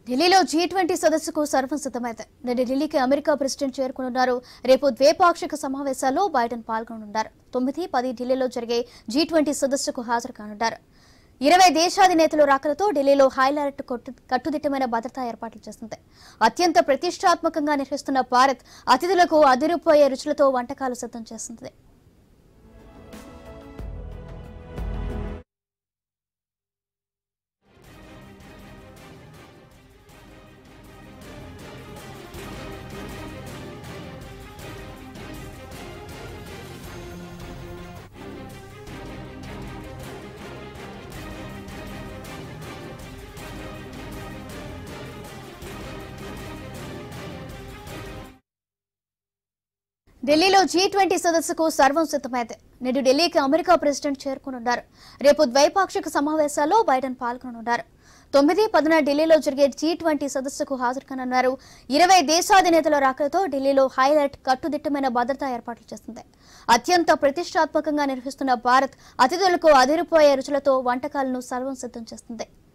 ఢిల్లీలో G twenty సదస్సుకు సర్వం సిద్ధమైంది నేడు ఢిల్లీకి అమెరికా ప్రెసిడెంట్ చేరుకునున్నారు రేపు ద్వైపాక్షిక సమావేశాల్లో బైడెన్ పాల్గొనున్నారు తొమ్మిది పది ఢిల్లీలో జరిగే జీ ట్వంటీ సదస్సుకు హాజరు కానున్నారు ఇరవై దేశాధినేతలు రాకలతో ఢిల్లీలో హైలైట్ కొట్టు- కట్టుదిట్టమైన భద్రతా ఏర్పాట్లు చేస్తుంది అత్యంత ప్రతిష్టాత్మకంగా నిర్వహిస్తున్న భారత్ అతిథులకు అదిరిపోయే రుచులతో వంటకాలు సిద్ధం చేస్తుంది ఢిల్లీలో జీ ట్వంటీ సదస్సుకు సర్వం సిద్ధమైంది నేడు ఢిల్లీకి అమెరికా ప్రెసిడెంట్ చేరుకునున్నారు రేపు ద్వైపాక్షిక సమావేశాల్లో బైడెన్ పాల్గొనున్నారు తొమ్మిది పదున ఢిల్లీలో జరిగే జీ ట్వంటీ సదస్సుకు హాజరు కానున్నారు ఇరవై దేశాధినేతల రాకలతో ఢిల్లీలో హైలైట్ కట్టుదిట్టమైన భద్రతా ఏర్పాట్లు చేస్తుంది అత్యంత ప్రతిష్టాత్మకంగా నిర్వహిస్తున్న భారత్ అతిథులకు అదిరిపోయే రుచులతో వంటకాలను సర్వం సిద్ధం చేస్తుంది